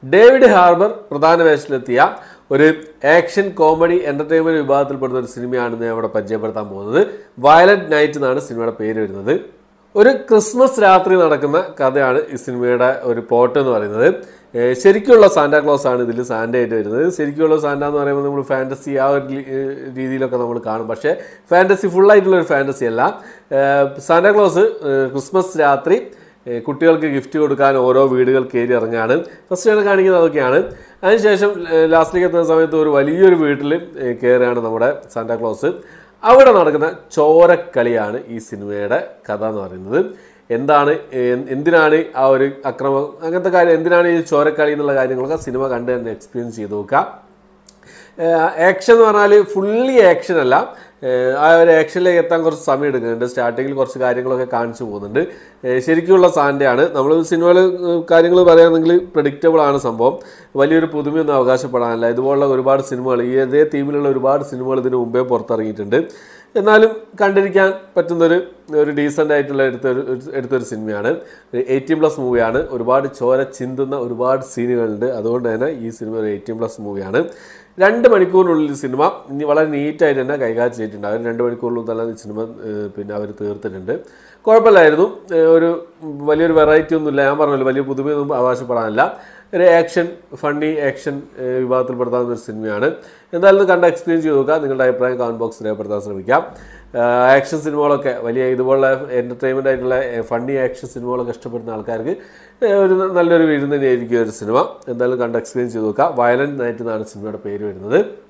David harbour പ്രധാന വേഷത്തിലെത്തിയ ഒരു action comedy entertainment വിഭാഗത്തിൽപ്പെടുന്ന ഒരു സിനിമയാണ് ഞാൻ ഇവിടെ പരിചയപ്പെടുത്താൻ പോകുന്നത് വയലന്റ് നൈറ്റ് എന്നാണ് സിനിമയുടെ പേര് വരുന്നത് ഒരു ക്രിസ്മസ് രാത്രി നടക്കുന്ന കഥയാണ് ഈ സിനിമയുടെ ഒരു പ്ലോട്ട് എന്ന് പറയുന്നത് ഏഹ് ശരിക്കുള്ള സാന്റാക്ലോസ് ആണ് ഇതിൽ സാന്റ ആയിട്ട് വരുന്നത് ശരിക്കുള്ള സാന്റ എന്ന് പറയുമ്പോൾ നമ്മൾ ഫാൻറ്റസി ആ ഒരു ലി- ഏഹ് രീതിയിലൊക്കെ നമ്മൾ കാണും പക്ഷേ ഫാൻറ്റസി ഫുള്ളായിട്ടുള്ള ഒരു ഫാൻറ്റസി അല്ല ഏഹ് സാന്റാക്ലോസ് ഏഹ് ക്രിസ്മസ് രാത്രി ഏഹ് കുട്ടികൾക്ക് ഗിഫ്റ്റ് കൊടുക്കാൻ ഓരോ വീടുകൾ കയറി ഇറങ്ങുകയാണ് ഫസ്റ്റ് ആണ് കാണിക്കുന്നത് അതൊക്കെയാണ് അതിനുശേഷം ഏഹ് ലാസ്റ്റിലേക്ക് എത്തുന്ന സമയത്ത് ഒരു വലിയൊരു വീട്ടിൽ ഏഹ് കയറുകയാണ് നമ്മുടെ സാന്റാക്ലോസ് അവിടെ നടക്കുന്ന ചോരക്കളിയാണ് ഈ സിനിമയുടെ കഥ എന്ന് പറയുന്നത് എന്താണ് ഏഹ് എന്തിനാണ് ആ ഒരു അക്രമം അങ്ങനത്തെ കാര്യം എന്തിനാണ് ഈ ചോരക്കളി എന്നുള്ള കാര്യങ്ങളൊക്കെ സിനിമ കണ്ട് തന്നെ എക്സ്പീരിയൻസ് ചെയ്ത് നോക്കുക ആക്ഷൻ എന്ന് പറഞ്ഞാൽ ഫുള്ളി ആക്ഷൻ അല്ല ഏഹ് ആ ഒരു ആക്ഷനിലേക്ക് എത്താൻ കുറച്ച് സമയം എടുക്കുന്നുണ്ട് സ്റ്റാർട്ടിങ്ങിൽ കുറച്ച് കാര്യങ്ങളൊക്കെ കാണിച്ചു പോകുന്നുണ്ട് ഏഹ് ശരിക്കുള്ള സാൻ്റെയാണ് നമ്മൾ സിനിമകൾ കാര്യങ്ങൾ പറയുകയാണെങ്കിൽ പ്രഡിക്റ്റബിൾ ആണ് സംഭവം വലിയൊരു പുതുമയൊന്നും അവകാശപ്പെടാനല്ല ഇതുപോലുള്ള ഒരുപാട് സിനിമകൾ ഈ ഇതേ തീമിലുള്ള ഒരുപാട് സിനിമകൾ ഇതിന് മുമ്പേ പുറത്തിറങ്ങിയിട്ടുണ്ട് എന്നാലും കണ്ടിരിക്കാൻ പറ്റുന്നൊരു ഒരു ഡീസൻ്റ് ആയിട്ടുള്ള എടുത്തൊരു എടുത്തൊരു സിനിമയാണ് എയ്റ്റീൻ പ്ലസ് മൂവിയാണ് ഒരുപാട് ചോര ചിന്തുന്ന ഒരുപാട് സീനുകളുണ്ട് അതുകൊണ്ട് തന്നെ ഈ സിനിമ ഒരു എയ്റ്റീൻ പ്ലസ് മൂവിയാണ് രണ്ട് മണിക്കൂറിനുള്ളിൽ ഈ സിനിമ ഇനി വളരെ നീറ്റായിട്ട് തന്നെ കൈകാര്യം ചെയ്തിട്ടുണ്ട് അവർ രണ്ട് മണിക്കൂറിലും തന്നെ ഈ സിനിമ ഏഹ്, പിന്നെ അവർ തീർത്തിട്ടുണ്ട് കുഴപ്പമില്ലായിരുന്നു ഏഹ്, ഒരു വലിയൊരു വെറൈറ്റി ഒന്നുമില്ല ഞാൻ പറഞ്ഞല്ലോ വലിയ പുതുമയൊന്നും അവകാശപ്പെടാനില്ല ഒരു ആക്ഷൻ ഫണ്ണി ആക്ഷൻ ഏഹ്, വിഭാഗത്തിൽപ്പെടുത്താവുന്ന ഒരു സിനിമയാണ് എന്തായാലും ഇത് കണ്ട് എക്സ്പീരിയൻസ് ചെയ്ത് നോക്കുക നിങ്ങളുടെ അഭിപ്രായം കമൻറ്റ് ബോക്സിൽ രേഖപ്പെടുത്താൻ ശ്രമിക്കാം ആഹ്, ആക്ഷൻ സിനിമകളൊക്കെ വലിയ ഇതുപോലുള്ള എൻ്റർടൈൻമെൻ്റ് ആയിട്ടുള്ള ഫണ്ണി ആക്ഷൻ സിനിമകളൊക്കെ ഇഷ്ടപ്പെടുന്ന ആൾക്കാർക്ക് ഏഹ്, ഒരു നല്ലൊരു വിരുന്ന് തന്നെയായിരിക്കും ഈ ഒരു സിനിമ എന്തായാലും കണ്ട് എക്സ്പീരിയൻസ് ചെയ്ത് നോക്കുക വയലന്റ് നൈറ്റ് എന്നാണ് സിനിമയുടെ പേര് വരുന്നത്